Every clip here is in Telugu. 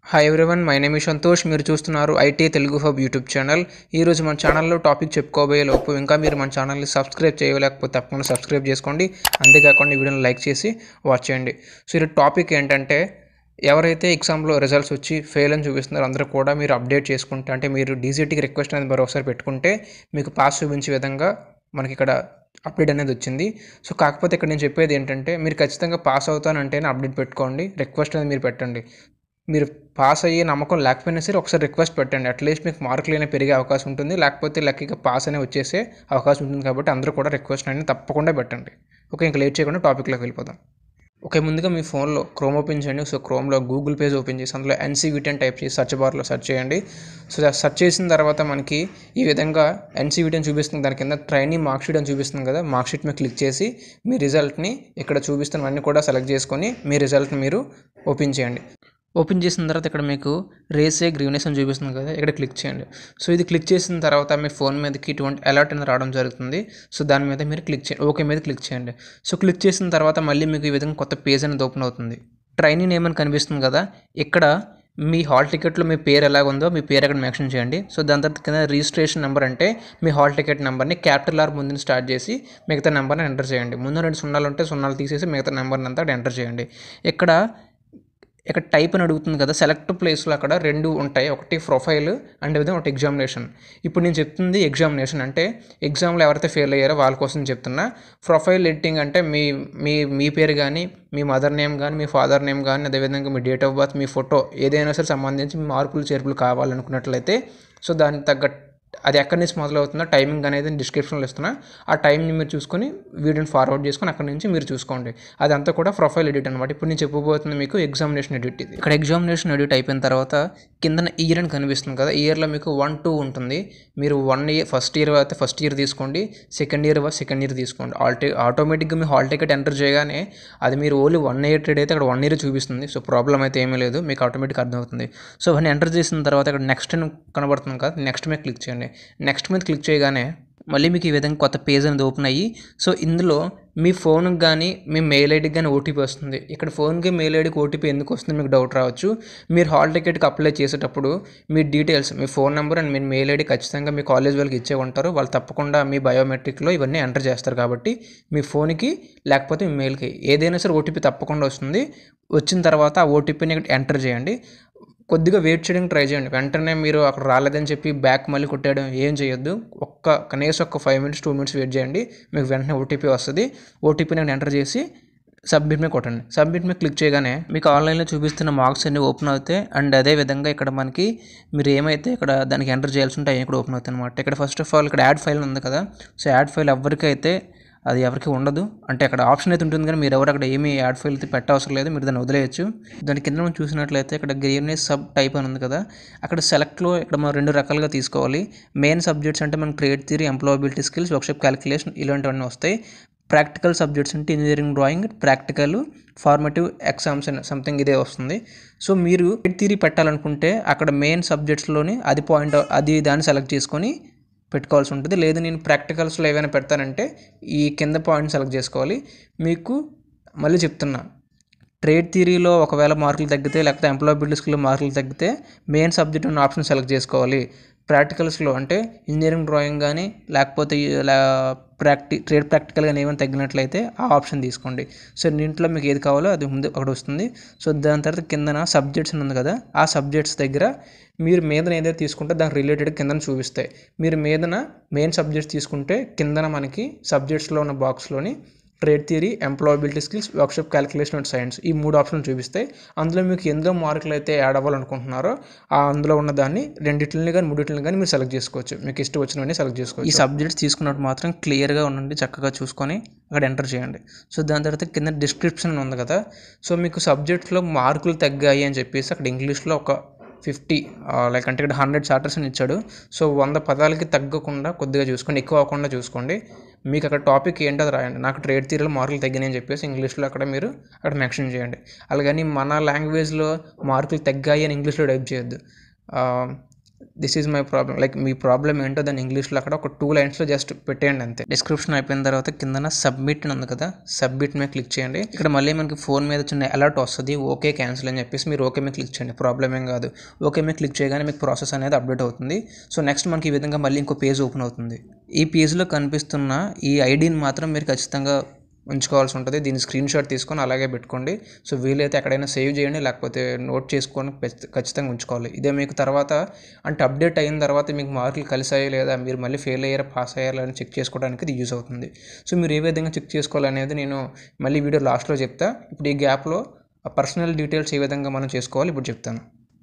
hi everyone my name is Santosh మీరు చూస్తున్నారు IT Telugu hub YouTube channel ఈరోజు మన ఛానల్లో టాపిక్ చెప్పుకోబోయే లోపు ఇంకా మీరు మన ఛానల్ని సబ్స్క్రైబ్ చేయలేకపోతే తప్పకుండా సబ్స్క్రైబ్ చేసుకోండి అంతేకాకుండా ఈ వీడియోని లైక్ చేసి వాచ్ చేయండి సో ఈ టాపిక్ ఏంటంటే ఎవరైతే ఎగ్జామ్లో రిజల్ట్స్ వచ్చి ఫెయిల్ అని చూపిస్తున్నారో అందరూ కూడా మీరు అప్డేట్ చేసుకుంటే అంటే మీరు డీజీటీకి రిక్వెస్ట్ అనేది మరొకసారి పెట్టుకుంటే మీకు పాస్ చూపించే విధంగా మనకి ఇక్కడ అప్డేట్ అనేది వచ్చింది సో కాకపోతే ఇక్కడ నేను చెప్పేది ఏంటంటే మీరు ఖచ్చితంగా పాస్ అవుతానంటేనే అప్డేట్ పెట్టుకోండి రిక్వెస్ట్ అనేది మీరు పెట్టండి మీరు పాస్ అయ్యే నమ్మకం లేకపోయినా సరే ఒకసారి రిక్వెస్ట్ పెట్టండి అట్లీస్ట్ మీకు మార్కులు అయినా పెరిగే అవకాశం ఉంటుంది లేకపోతే లక్కీగా పాస్ అనే వచ్చేసే అవకాశం ఉంటుంది కాబట్టి అందరూ కూడా రిక్వెస్ట్ అనేది తప్పకుండా పెట్టండి ఓకే ఇంకా లేట్ చేయకుండా టాపిక్లోకి వెళ్ళిపోదాం ఓకే ముందుగా మీ ఫోన్లో క్రోమ్ ఓపెన్ చేయండి సో క్రోమ్లో గూగుల్ పేజ్ ఓపెన్ చేసి అందులో ఎన్సీవిటీ అని టైప్ చేసి సర్చ్ బార్లో సెర్చ్ చేయండి సో సెర్చ్ చేసిన తర్వాత మనకి ఈ విధంగా ఎన్సీవిటీ అని చూపిస్తుంది దాని కింద ట్రైనింగ్ మార్క్ షీట్ అని చూపిస్తుంది కదా మార్క్ షీట్ మీద క్లిక్ చేసి మీ రిజల్ట్ని ఇక్కడ చూపిస్తున్నవన్నీ కూడా సెలెక్ట్ చేసుకొని మీ రిజల్ట్ని మీరు ఓపెన్ చేయండి ఓపెన్ చేసిన తర్వాత ఇక్కడ మీకు రేసే గ్రీవ్నెస్ అని చూపిస్తుంది కదా ఇక్కడ క్లిక్ చేయండి సో ఇది క్లిక్ చేసిన తర్వాత మీ ఫోన్ మీదకి ఇటువంటి అలర్ట్ అనేది రావడం జరుగుతుంది సో దాని మీద మీరు క్లిక్ చేయండి ఓకే మీద క్లిక్ చేయండి సో క్లిక్ చేసిన తర్వాత మళ్ళీ మీకు ఈ విధంగా కొత్త పేజ్ అనేది ఓపెన్ అవుతుంది ట్రైనింగ్ నేమ్ అని కనిపిస్తుంది కదా ఇక్కడ మీ హాల్ టికెట్లో మీ పేరు ఎలాగ ఉందో మీ పేరు అక్కడ మెన్షన్ చేయండి సో దాని తర్వాత కింద రిజిస్ట్రేషన్ నెంబర్ అంటే మీ హాల్ టికెట్ నెంబర్ని క్యాపిటల్ ఆర్ ముందు స్టార్ట్ చేసి మిగతా నెంబర్ని ఎంటర్ చేయండి ముందు రెండు సున్నాలు ఉంటే సున్నాలు తీసేసి మిగతా నెంబర్ని అంతా అక్కడ ఎంటర్ చేయండి ఇక్కడ ఇక్కడ టైప్ అని అడుగుతుంది కదా సెలెక్ట్ ప్లేస్లో అక్కడ రెండు ఉంటాయి ఒకటి ప్రొఫైల్ అండ్ విధంగా ఒకటి ఎగ్జామినేషన్ ఇప్పుడు నేను చెప్తుంది ఎగ్జామినేషన్ అంటే ఎగ్జామ్లో ఎవరైతే ఫెయిల్ అయ్యారో వాళ్ళ కోసం చెప్తున్నా ప్రొఫైల్ ఎడిటింగ్ అంటే మీ మీ మీ పేరు కానీ మీ మదర్ నేమ్ కానీ మీ ఫాదర్ నేమ్ కానీ అదేవిధంగా మీ డేట్ ఆఫ్ బర్త్ మీ ఫోటో ఏదైనా సరే సంబంధించి మీ మార్పులు చేర్పులు కావాలనుకున్నట్లయితే సో దానికి తగ్గ అది ఎక్కడి నుంచి మొదలవుతుందో టైమింగ్ అనేది డిస్క్రిప్షన్లో ఇస్తున్నా ఆ టైంని మీరు చూసుకొని వీడియోని ఫార్వర్డ్ చేసుకొని అక్కడి నుంచి మీరు చూసుకోండి అదంతా కూడా ప్రొఫైల్ ఎడిట్ అనమాట ఇప్పుడు నేను చెప్పబోతుంది మీకు ఎగ్జామినేషన్ ఎడిట్ ఇది ఇక్కడ ఎగ్జామినేషన్ ఎడిట్ అయిపోయిన తర్వాత కిందన ఇయర్ అని కనిపిస్తుంది కదా ఇయర్లో మీకు వన్ టూ ఉంటుంది మీరు వన్ ఇయర్ ఫస్ట్ ఇయర్ అయితే ఫస్ట్ ఇయర్ తీసుకోండి సెకండ్ ఇయర్ సెకండ్ ఇయర్ తీసుకోండి ఆల్టే ఆటోమేటిక్గా మీ హాల్ టికెట్ ఎంటర్ చేయగానే అది మీరు ఓన్లీ వన్ ఇయర్ ట్రేడ్ అయితే అక్కడ వన్ ఇయర్ చూపిస్తుంది సో ప్రాబ్లం అయితే ఏమీ లేదు మీకు ఆటోమేటిక్ అర్థమవుతుంది సో అవన్నీ ఎంటర్ చేసిన తర్వాత ఇక్కడ నెక్స్ట్ అని కనబడుతుంది కదా నెక్స్ట్ మీద క్లిక్ చేయండి నెక్స్ట్ మీద క్లిక్ చేయగానే మళ్ళీ మీకు ఈ విధంగా కొత్త పేజ్ అనేది ఓపెన్ అయ్యి సో ఇందులో మీ ఫోన్కి కానీ మీ మెయిల్ ఐడికి కానీ ఓటీపీ వస్తుంది ఇక్కడ ఫోన్కి మెయిల్ ఐడికి ఓటీపీ ఎందుకు వస్తుంది మీకు డౌట్ రావచ్చు మీరు హాల్ టికెట్కి అప్లై చేసేటప్పుడు మీ డీటెయిల్స్ మీ ఫోన్ నెంబర్ అండ్ మీ మెయిల్ ఐడి ఖచ్చితంగా మీ కాలేజ్ వాళ్ళకి ఇచ్చే ఉంటారు వాళ్ళు తప్పకుండా మీ బయోమెట్రిక్లో ఇవన్నీ ఎంటర్ చేస్తారు కాబట్టి మీ ఫోన్కి లేకపోతే మీ మెయిల్కి ఏదైనా సరే ఓటీపీ తప్పకుండా వస్తుంది వచ్చిన తర్వాత ఆ ఓటీపీని ఎంటర్ చేయండి కొద్దిగా వెయిట్ చేయడానికి ట్రై చేయండి వెంటనే మీరు అక్కడ రాలేదని చెప్పి బ్యాక్ మళ్ళీ కొట్టేయడం ఏం చేయొద్దు ఒక్క కనీసం ఒక five minutes two minutes wait చేయండి మీకు వెంటనే ఓటీపీ వస్తుంది ఓటీపీని ఎంటర్ చేసి సబ్మిట్ మీద కొట్టండి సబ్మిట్ మీద క్లిక్ చేయగానే మీకు ఆన్లైన్లో చూపిస్తున్న మార్క్స్ అన్ని ఓపెన్ అవుతాయి అండ్ అదే విధంగా ఇక్కడ మనకి మీరు ఏమైతే ఇక్కడ దానికి ఎంటర్ చేయాల్సి ఉంటే అవి కూడా ఓపెన్ అవుతాయి అనమాట ఇక్కడ ఫస్ట్ ఆఫ్ ఆల్ ఇక్కడ యాడ్ ఫైల్ ఉంది కదా సో యాడ్ ఫైల్ ఎవరికైతే అది ఎవరికి ఉండదు అంటే అక్కడ ఆప్షన్ అయితే ఉంటుంది కానీ మీరు ఎవరు అక్కడ ఏమీ యాడ్ ఫైల్ అయితే పెట్టవసరం లేదు మీరు దాన్ని వదిలేయచ్చు దాని కింద మనం చూసినట్లయితే ఇక్కడ గ్రీవ్నెస్ సబ్ టైప్ అని ఉంది కదా అక్కడ సెలెక్ట్లో ఇక్కడ మనం రెండు రకాలుగా తీసుకోవాలి మెయిన్ సబ్జెక్ట్స్ అంటే మనం trade theory employability skills workshop calculation ఇలాంటివన్నీ వస్తాయి ప్రాక్టికల్ సబ్జెక్ట్స్ అంటే engineering drawing practical formative exams అని సంథింగ్ ఇదే వస్తుంది సో మీరు థియరీ పెట్టాలనుకుంటే అక్కడ మెయిన్ సబ్జెక్ట్స్లోని అది పాయింట్ అది దాన్ని సెలెక్ట్ చేసుకొని పెట్టుకోవాల్సి ఉంటుంది లేదు నేను ప్రాక్టికల్స్లో ఏమైనా పెడతానంటే ఈ కింద పాయింట్ సెలెక్ట్ చేసుకోవాలి మీకు మళ్ళీ చెప్తున్నా ట్రేడ్ థియరీలో ఒకవేళ మార్కులు తగ్గితే లేకపోతే ఎంప్లాయబిలిటీ స్కిల్లో మార్కులు తగ్గితే మెయిన్ సబ్జెక్ట్ ఉన్న ఆప్షన్ సెలెక్ట్ చేసుకోవాలి ప్రాక్టికల్స్లో అంటే ఇంజనీరింగ్ డ్రాయింగ్ కానీ లేకపోతే ఇలా ప్రాక్టి ట్రేడ్ ప్రాక్టికల్ కానీ ఏమైనా తగ్గినట్లయితే ఆ ఆప్షన్ తీసుకోండి సో దీంట్లో మీకు ఏది కావాలో అది ముందు అక్కడ వస్తుంది సో దాని తర్వాత కిందన సబ్జెక్ట్స్ ఉంది కదా ఆ సబ్జెక్ట్స్ దగ్గర మీరు మీదన ఏదైతే తీసుకుంటే దానికి రిలేటెడ్ కిందన చూపిస్తాయి మీరు మీదన మెయిన్ సబ్జెక్ట్స్ తీసుకుంటే కిందన మనకి సబ్జెక్ట్స్లో ఉన్న బాక్స్లోని trade theory employability skills workshop calculation and science ఈ మూడు ఆప్షన్లు చూపిస్తాయి అందులో మీకు ఎందులో మార్కులు అయితే యాడ్ అవ్వాలనుకుంటున్నారో ఆ అందులో ఉన్న దాన్ని రెండింటిని కానీ మూడింటిని కానీ మీరు సెలెక్ట్ చేసుకోవచ్చు మీకు ఇష్టం వచ్చినవన్నీ సెలెక్ట్ చేసుకోవచ్చు ఈ సబ్జెక్ట్స్ తీసుకున్నప్పుడు మాత్రం క్లియర్గా ఉండండి చక్కగా చూసుకొని అక్కడ ఎంటర్ చేయండి సో దాని తర్వాత కింద డిస్క్రిప్షన్ ఉంది కదా సో మీకు సబ్జెక్ట్లో మార్కులు తగ్గాయి అని చెప్పేసి అక్కడ ఇంగ్లీష్లో ఒక ఫిఫ్టీ లైక్ అంటే ఇక్కడ హండ్రెడ్ చార్టర్స్ అని ఇచ్చాడు సో వంద పదాలకి తగ్గకుండా కొద్దిగా చూసుకోండి ఎక్కువ అవ్వకుండా చూసుకోండి మీకు అక్కడ టాపిక్ ఏంటో అది రాయండి నాకు ట్రేడ్ థియరీలో మార్కులు తగ్గినాయి అని చెప్పేసి ఇంగ్లీష్లో అక్కడ మీరు అక్కడ మెన్షన్ చేయండి అలాగని మన లాంగ్వేజ్లో మార్కులు తగ్గాయి అని ఇంగ్లీష్లో టైప్ చేయొద్దు this is my problem like మీ ప్రాబ్లం ఏంటో దాన్ని ఇంగ్లీష్లో అక్కడ ఒక టూ లైన్స్లో జస్ట్ పెట్టేయండి అంతే డిస్క్రిప్షన్ అయిపోయిన తర్వాత కిందన సబ్మిట్ అని ఉంది కదా సబ్మిట్ మీద క్లిక్ చేయండి ఇక్కడ మళ్ళీ మనకి ఫోన్ మీద చిన్న అలర్ట్ వస్తుంది ఓకే క్యాన్సిల్ అని చెప్పేసి మీరు ఓకే మీద క్లిక్ చేయండి ప్రాబ్లం ఏం కాదు ఓకే మీద క్లిక్ చేయగానే మీకు ప్రాసెస్ అనేది అప్డేట్ అవుతుంది సో నెక్స్ట్ మనకి ఈ విధంగా మళ్ళీ ఇంకో పేజ్ ఓపెన్ అవుతుంది ఈ పేజ్లో కనిపిస్తున్న ఈ ఐడిని మాత్రం మీరు ఖచ్చితంగా ఉంచుకోవాల్సి ఉంటుంది దీన్ని స్క్రీన్ షాట్ తీసుకొని అలాగే పెట్టుకోండి సో వీలైతే ఎక్కడైనా సేవ్ చేయండి లేకపోతే నోట్ చేసుకొని ఖచ్చి- ఖచ్చితంగా ఉంచుకోవాలి ఇదే మీకు తర్వాత అంటే అప్డేట్ అయిన తర్వాత మీకు మార్కులు కలిసాయో లేదా మీరు మళ్ళీ ఫెయిల్ అయ్యారా పాస్ అయ్యారా అని చెక్ చేసుకోవడానికి ఇది యూజ్ అవుతుంది సో మీరు ఏ విధంగా చెక్ చేసుకోవాలనేది నేను మళ్ళీ వీడియో లాస్ట్లో చెప్తా ఇప్పుడు ఈ గ్యాప్లో పర్సనల్ డీటెయిల్స్ ఏ విధంగా మనం చేసుకోవాలి ఇప్పుడు చెప్తాను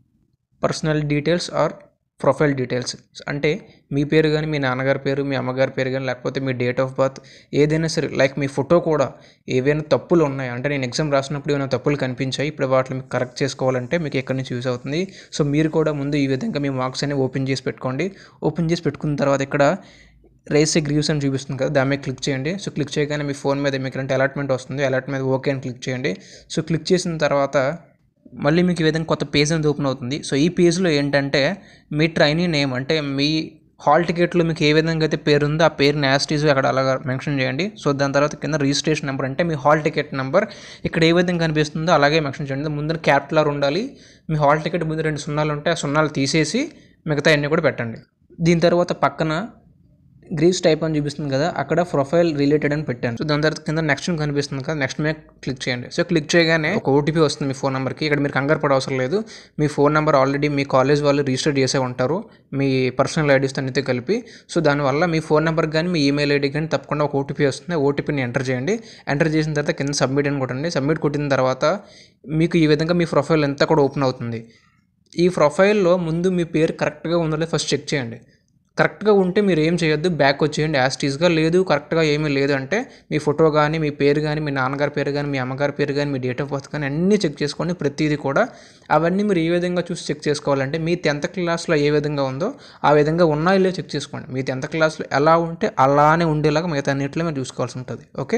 personal details or profile details అంటే మీ పేరు కానీ మీ నాన్నగారి పేరు మీ అమ్మగారి పేరు కానీ లేకపోతే మీ డేట్ ఆఫ్ బర్త్ ఏదైనా సరే లైక్ మీ ఫోటో కూడా ఏవైనా తప్పులు ఉన్నాయి అంటే నేను ఎగ్జామ్ రాసినప్పుడు ఏమైనా తప్పులు కనిపించాయి ఇప్పుడు వాటిని మీకు కరెక్ట్ చేసుకోవాలంటే మీకు ఎక్కడి నుంచి యూస్ అవుతుంది సో మీరు కూడా ముందు ఈ విధంగా మీ మార్క్స్ అనేవి ఓపెన్ చేసి పెట్టుకోండి ఓపెన్ చేసి పెట్టుకున్న తర్వాత ఇక్కడ రేస్ గ్రీవ్స్ అని చూపిస్తుంది కదా దాని మీద క్లిక్ చేయండి సో క్లిక్ చేయగానే మీ ఫోన్ మీద మీకు అంటే అలాట్మెంట్ వస్తుంది అలాట్ మీద ఓకే అని క్లిక్ చేయండి సో క్లిక్ చేసిన తర్వాత మళ్ళీ మీకు ఈ విధంగా కొత్త పేజ్ అనేది ఓపెన్ అవుతుంది సో ఈ పేజ్లో ఏంటంటే మీ ట్రైనీ నేమ్ అంటే మీ హాల్ టికెట్లో మీకు ఏ విధంగా అయితే పేరు ఉందో ఆ పేరు యాస్టీజ్ అక్కడ అలాగా మెన్షన్ చేయండి సో దాని తర్వాత కింద రిజిస్ట్రేషన్ నెంబర్ అంటే మీ హాల్ టికెట్ నెంబర్ ఇక్కడ ఏ విధంగా కనిపిస్తుందో అలాగే మెన్షన్ చేయండి ముందు క్యాపిటల్ ఉండాలి మీ హాల్ టికెట్ ముందు రెండు సున్నాలు ఉంటే ఆ సున్నాలు తీసేసి మిగతా అన్నీ కూడా పెట్టండి దీని తర్వాత పక్కన గ్రీవ్స్ టైప్ అని చూపిస్తుంది కదా అక్కడ ప్రొఫైల్ రిలేటెడ్ అని పెట్టాను సో దాని తర్వాత కింద నెక్స్ట్ కనిపిస్తుంది కదా నెక్స్ట్ మీద క్లిక్ చేయండి సో క్లిక్ చేయగానే ఒక ఓటీపీ వస్తుంది మీ ఫోన్ నెంబర్కి ఇక్కడ మీరు కంగారు పడే అవసరం లేదు మీ ఫోన్ నెంబర్ ఆల్రెడీ మీ కాలేజ్ వాళ్ళు రిజిస్టర్ చేసే ఉంటారు మీ పర్సనల్ ఐడీస్ అన్నిటితో కలిపి సో దానివల్ల మీ ఫోన్ నెంబర్కి కానీ మీ ఈమెయిల్ ఐడి కానీ తప్పకుండా ఒక ఓటీపీ వస్తుంది ఓటీపీని ఎంటర్ చేయండి ఎంటర్ చేసిన తర్వాత కింద సబ్మిట్ అని కొట్టండి సబ్మిట్ కొట్టిన తర్వాత మీకు ఈ విధంగా మీ ప్రొఫైల్ అంతా కూడా ఓపెన్ అవుతుంది ఈ ప్రొఫైల్లో ముందు మీ పేరు కరెక్ట్గా ఉందో లేదో ఫస్ట్ చెక్ చేయండి కరెక్ట్గా ఉంటే మీరు ఏం చేయొద్దు బ్యాక్ వచ్చేయండి యాస్టీస్గా లేదు కరెక్ట్గా ఏమీ లేదు అంటే మీ ఫోటో కానీ మీ పేరు కానీ మీ నాన్నగారి పేరు కానీ మీ అమ్మగారి పేరు కానీ మీ డేట్ ఆఫ్ బర్త్ కానీ అన్నీ చెక్ చేసుకోండి ప్రతిదీ కూడా అవన్నీ మీరు ఏ విధంగా చూసి చెక్ చేసుకోవాలంటే మీ టెన్త్ క్లాస్లో ఏ విధంగా ఉందో ఆ విధంగా ఉన్నాయో లేదో చెక్ చేసుకోండి మీ టెన్త్ క్లాస్లో ఎలా ఉంటే అలానే ఉండేలాగా మిగతా అన్నింటిలో మీరు చూసుకోవాల్సి ఉంటుంది ఓకే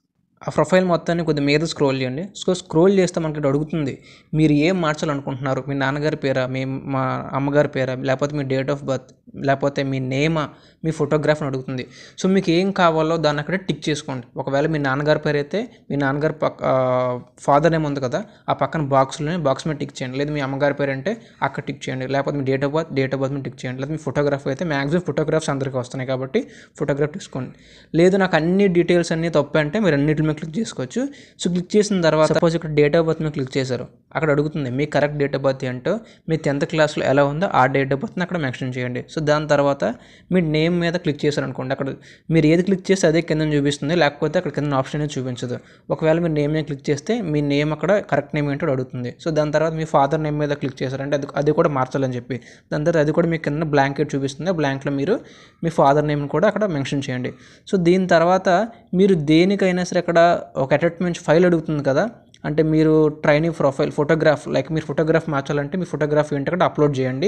ఆ ప్రొఫైల్ మొత్తాన్ని కొద్ది మీద స్క్రోల్ చేయండి సో స్క్రోల్ చేస్తే మనకి ఇక్కడ అడుగుతుంది మీరు ఏం మార్చాలనుకుంటున్నారు మీ నాన్నగారి పేరా మీ మా అమ్మగారి పేరా లేకపోతే మీ డేట్ ఆఫ్ బర్త్ లేకపోతే మీ నేమా మీ ఫోటోగ్రాఫ్ని అడుగుతుంది సో మీకు ఏం కావాలో దాన్ని అక్కడ టిక్ చేసుకోండి ఒకవేళ మీ నాన్నగారి పేరు అయితే మీ నాన్నగారి పక్క ఫాదర్ నేమ్ ఉంది కదా ఆ పక్కన బాక్స్లోనే బాక్స్ మీద టిక్ చేయండి లేదా మీ అమ్మగారి పేరు అంటే అక్కడ టిక్ చేయండి లేకపోతే మీ date of birth date of birth మీద టిక్ చేయండి లేదా మీ ఫోటోగ్రాఫ్ అయితే మ్యాక్సిమం ఫోటోగ్రాఫ్స్ అందరికీ వస్తున్నాయి కాబట్టి ఫోటోగ్రాఫ్ తీసుకోండి లేదు నాకు అన్ని డీటెయిల్స్ అన్ని తప్పు అంటే మీరు అన్నిటి మీద క్లిక్ చేసుకోవచ్చు సో క్లిక్ చేసిన తర్వాత సపోజ్ ఇక్కడ డేట్ ఆఫ్ బర్త్ మీద క్లిక్ చేశారు అక్కడ అడుగుతుంది మీ కరెక్ట్ డేట్ ఆఫ్ బర్త్ ఏంటో మీ టెన్త్ క్లాస్లో ఎలా ఉందో ఆ డేట్ ఆఫ్ బర్త్ని అక్కడ మెన్షన్ చేయండి సో దాని తర్వాత మీ నేమ్ మీద క్లిక్ చేశారు అనుకోండి అక్కడ మీరు ఏది క్లిక్ చేస్తే అదే కింద చూపిస్తుంది లేకపోతే అక్కడ కింద ఆప్షన్ అనేది చూపించదు ఒకవేళ మీరు నేమ్ మీద క్లిక్ చేస్తే మీ నేమ్ అక్కడ కరెక్ట్ నేమ్ ఏంటో అడుగుతుంది సో దాని తర్వాత మీ ఫాదర్ నేమ్ మీద క్లిక్ చేశారంటే అది అది కూడా మార్చాలని చెప్పి దాని తర్వాత అది కూడా మీకు కింద బ్లాంకెట్ చూపిస్తుంది ఆ బ్లాంక్లో మీరు మీ ఫాదర్ నేమ్ కూడా అక్కడ మెన్షన్ చేయండి సో దీని తర్వాత మీరు దేనికైనా సరే అక్కడ ఒక అటాచ్మెంట్ ఫైల్ అడుగుతుంది కదా అంటే మీరు ట్రైనింగ్ ప్రొఫైల్ ఫోటోగ్రాఫ్ లైక్ మీరు ఫోటోగ్రాఫ్ మార్చాలంటే మీ ఫోటోగ్రాఫ్ ఏంటి అక్కడ అప్లోడ్ చేయండి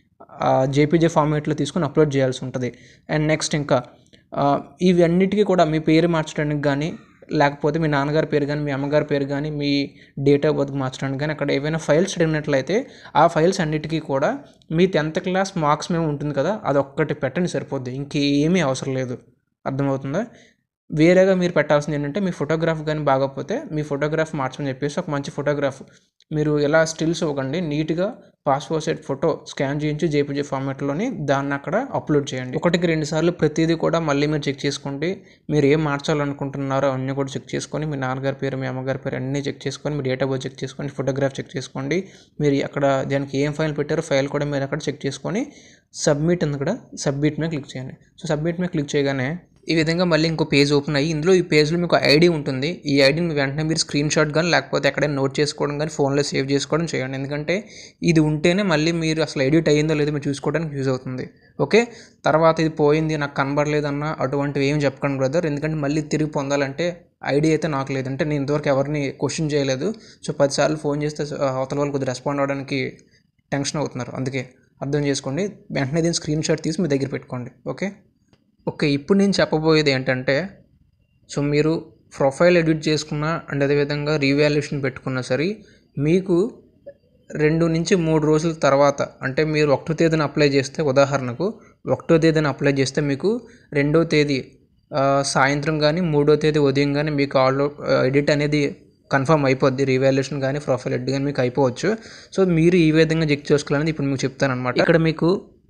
జేపీజే ఫార్మేట్లో తీసుకొని అప్లోడ్ చేయాల్సి ఉంటుంది అండ్ నెక్స్ట్ ఇంకా ఆ, ఇవన్నిటికీ కూడా మీ పేరు మార్చడానికి కానీ లేకపోతే మీ నాన్నగారి పేరు కానీ మీ అమ్మగారి పేరు కానీ మీ డేట్ ఆఫ్ బర్త్ మార్చడానికి కానీ అక్కడ ఏవైనా ఫైల్స్ అడిగినట్లయితే ఆ ఫైల్స్ అన్నిటికీ కూడా మీ టెన్త్ క్లాస్ మార్క్స్ మేము ఉంటుంది కదా అది ఒక్కటి పెట్టండి సరిపోద్ది ఇంకేమీ అవసరం లేదు అర్థమవుతుందా వేరేగా మీరు పెట్టాల్సింది ఏంటంటే మీ ఫోటోగ్రాఫ్ కానీ బాగోకపోతే మీ ఫోటోగ్రాఫ్ మార్చమని చెప్పేసి ఒక మంచి ఫోటోగ్రాఫ్ మీరు ఎలా స్టిల్స్ ఇవ్వకండి నీట్గా పాస్పోర్ట్ సైట్ ఫోటో స్కాన్ చేయించి జేపీజే ఫార్మాట్లోని దాన్ని అక్కడ అప్లోడ్ చేయండి ఒకటికి రెండు సార్లు ప్రతిదీ కూడా మళ్ళీ మీరు చెక్ చేసుకోండి మీరు ఏం మార్చాలనుకుంటున్నారో అన్నీ కూడా చెక్ చేసుకొని మీ నాన్నగారి పేరు మీ అమ్మగారి పేరు అన్నీ చెక్ చేసుకొని మీ డేట్ ఆఫ్ బర్త్ చెక్ చేసుకోండి ఫోటోగ్రాఫ్ చెక్ చేసుకోండి మీరు అక్కడ దానికి ఏం ఫైల్ పెట్టారో ఫైల్ కూడా మీరు అక్కడ చెక్ చేసుకొని సబ్మిట్ ఉంది కూడా సబ్మిట్ మీద క్లిక్ చేయండి సో సబ్మిట్ మీద క్లిక్ చేయగానే ఈ విధంగా మళ్ళీ ఇంకో పేజ్ ఓపెన్ అయ్యి ఇందులో ఈ పేజ్లో మీకు ఐడి ఉంటుంది ఈ ఐడిని వెంటనే మీరు స్క్రీన్ షాట్ కానీ లేకపోతే ఎక్కడైనా నోట్ చేసుకోవడం కానీ ఫోన్లో సేవ్ చేసుకోవడం చేయండి ఎందుకంటే ఇది ఉంటేనే మళ్ళీ మీరు అసలు ఎడిట్ అయ్యిందో లేదో మీరు చూసుకోవడానికి యూజ్ అవుతుంది ఓకే తర్వాత ఇది పోయింది నాకు కనబడలేదన్న అటువంటివి ఏం చెప్పకండి బ్రదర్ ఎందుకంటే మళ్ళీ తిరిగి పొందాలంటే ఐడి అయితే నాకు లేదు అంటే నేను ఇంతవరకు ఎవరిని క్వశ్చన్ చేయలేదు సో పదిసార్లు ఫోన్ చేస్తే ఆ, అవతల వాళ్ళు కొద్దిగా రెస్పాండ్ అవ్వడానికి టెన్షన్ అవుతున్నారు అందుకే అర్థం చేసుకోండి వెంటనే దీన్ని స్క్రీన్ షాట్ తీసి మీ దగ్గర పెట్టుకోండి ఓకే ఓకే ఇప్పుడు నేను చెప్పబోయేది ఏంటంటే సో మీరు ప్రొఫైల్ ఎడిట్ చేసుకున్నా అండ్ అదేవిధంగా రీవాల్యుయేషన్ పెట్టుకున్నా సరే మీకు రెండు నుంచి మూడు రోజుల తర్వాత అంటే మీరు ఒకటో తేదీన అప్లై చేస్తే ఉదాహరణకు ఒకటో తేదీన అప్లై చేస్తే మీకు రెండో తేదీ ఆ, సాయంత్రం కానీ మూడో తేదీ ఉదయం కానీ మీకు ఆల్ ఎడిట్ అనేది కన్ఫర్మ్ అయిపోద్ది రీవాల్యుయేషన్ కానీ ప్రొఫైల్ ఎడ్ కానీ మీకు అయిపోవచ్చు సో మీరు ఈ విధంగా చెక్ చేసుకోవాలని ఇప్పుడు మీకు చెప్తాను అనమాట ఇక్కడ మీకు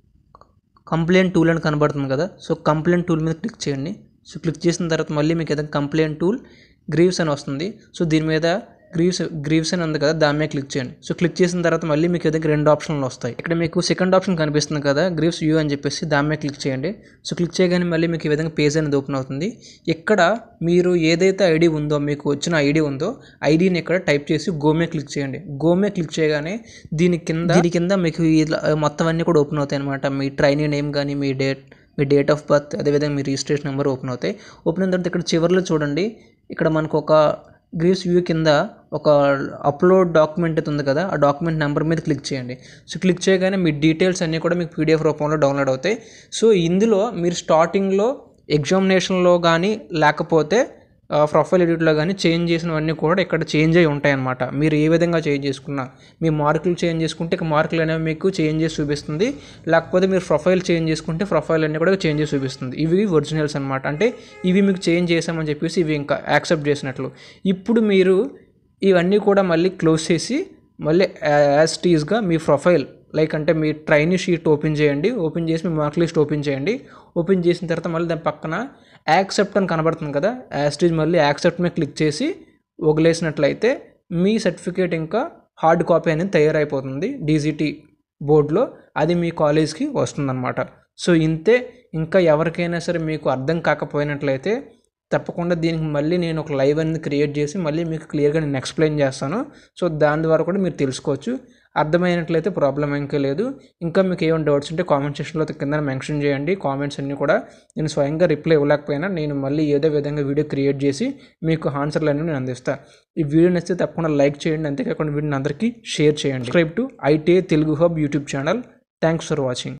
కంప్లైంట్ టూల్ అని కనబడుతుంది కదా సో కంప్లైంట్ టూల్ మీద క్లిక్ చేయండి సో క్లిక్ చేసిన తర్వాత మళ్ళీ మీకు ఏదైనా కంప్లైంట్ టూల్ గ్రీవ్స్ అని వస్తుంది సో దీని మీద గ్రీవ్స్ గ్రీవ్స్ అని ఉంది కదా దాని మీద క్లిక్ చేయండి సో క్లిక్ చేసిన తర్వాత మళ్ళీ మీకు ఏదైనా రెండు ఆప్షన్లు వస్తాయి ఇక్కడ మీకు సెకండ్ ఆప్షన్ కనిపిస్తుంది కదా గ్రీవ్స్ యూ అని చెప్పేసి దాని మీద క్లిక్ చేయండి సో క్లిక్ చేయగానే మళ్ళీ మీకు ఈ విధంగా పేజ్ అనేది ఓపెన్ అవుతుంది ఇక్కడ మీరు ఏదైతే ఐడి ఉందో మీకు వచ్చిన ఐడి ఉందో ఐడిని ఇక్కడ టైప్ చేసి గోమే క్లిక్ చేయండి గోమే క్లిక్ చేయగానే దీని కింద దీని కింద మీకు ఇలా మొత్తం అన్నీ కూడా ఓపెన్ అవుతాయి అనమాట మీ ట్రైనీ నేమ్ కానీ మీ డేట్ మీ డేట్ ఆఫ్ బర్త్ అదేవిధంగా మీ రిజిస్ట్రేషన్ నెంబర్ ఓపెన్ అవుతాయి ఓపెన్ అయిన తర్వాత ఇక్కడ చివరిలో చూడండి ఇక్కడ మనకు ఒక గ్రీవ్స్ వ్యూ కింద ఒక అప్లోడ్ డాక్యుమెంట్ అయితే ఉంది కదా ఆ డాక్యుమెంట్ నెంబర్ మీద క్లిక్ చేయండి సో క్లిక్ చేయగానే మీ డీటెయిల్స్ అన్నీ కూడా మీకు పీడిఎఫ్ రూపంలో డౌన్లోడ్ అవుతాయి సో ఇందులో మీరు స్టార్టింగ్లో ఎగ్జామినేషన్లో కానీ లేకపోతే ప్రొఫైల్ ఎడిట్లో కానీ చేంజ్ చేసినవన్నీ కూడా ఇక్కడ చేంజ్ అయి ఉంటాయి అన్నమాట మీరు ఏ విధంగా చేంజ్ చేసుకున్నా మీ మార్కులు చేంజ్ చేసుకుంటే ఇక మార్కులు అనేవి మీకు చేంజ్ చేసి చూపిస్తుంది లేకపోతే మీరు ప్రొఫైల్ చేంజ్ చేసుకుంటే ప్రొఫైల్ అన్నీ కూడా చేంజ్ చేసి చూపిస్తుంది ఇవి ఒరిజినల్స్ అనమాట అంటే ఇవి మీకు చేంజ్ చేసామని చెప్పేసి ఇవి ఇంకా యాక్సెప్ట్ చేసినట్లు ఇప్పుడు మీరు ఇవన్నీ కూడా మళ్ళీ క్లోజ్ చేసి మళ్ళీ యాజ్ టీజ్గా మీ ప్రొఫైల్ లైక్ అంటే మీ ట్రైనీ షీట్ ఓపెన్ చేయండి ఓపెన్ చేసి మీ మార్క్ లిస్ట్ ఓపెన్ చేయండి ఓపెన్ చేసిన తర్వాత మళ్ళీ దాని పక్కన యాక్సెప్ట్ అని కనబడుతుంది కదా యాజ్ టీజ్ మళ్ళీ యాక్సెప్ట్ మీద క్లిక్ చేసి వదిలేసినట్లయితే మీ సర్టిఫికేట్ ఇంకా హార్డ్ కాపీ అనేది తయారైపోతుంది డీజీటీ బోర్డులో అది మీ కాలేజ్కి వస్తుందన్నమాట సో ఇంతే ఇంకా ఎవరికైనా సరే మీకు అర్థం కాకపోయినట్లయితే తప్పకుండా దీనికి మళ్ళీ నేను ఒక లైవ్ అనేది క్రియేట్ చేసి మళ్ళీ మీకు క్లియర్గా నేను ఎక్స్ప్లెయిన్ చేస్తాను సో దాని ద్వారా కూడా మీరు తెలుసుకోవచ్చు అర్థమైనట్లయితే ప్రాబ్లం ఇంకా లేదు ఇంకా మీకు ఏమైనా డౌట్స్ ఉంటే కామెంట్ సెక్షన్లో కింద మెన్షన్ చేయండి కామెంట్స్ అన్నీ కూడా నేను స్వయంగా రిప్లై ఇవ్వలేకపోయినా నేను మళ్ళీ ఏదో విధంగా వీడియో క్రియేట్ చేసి మీకు ఆన్సర్లు అన్నీ నేను అందిస్తాను ఈ వీడియో నచ్చితే తప్పకుండా లైక్ చేయండి అంతేకాకుండా వీడియోని అందరికీ షేర్ చేయండి subscribe to ITI Telugu hub YouTube channel thanks for watching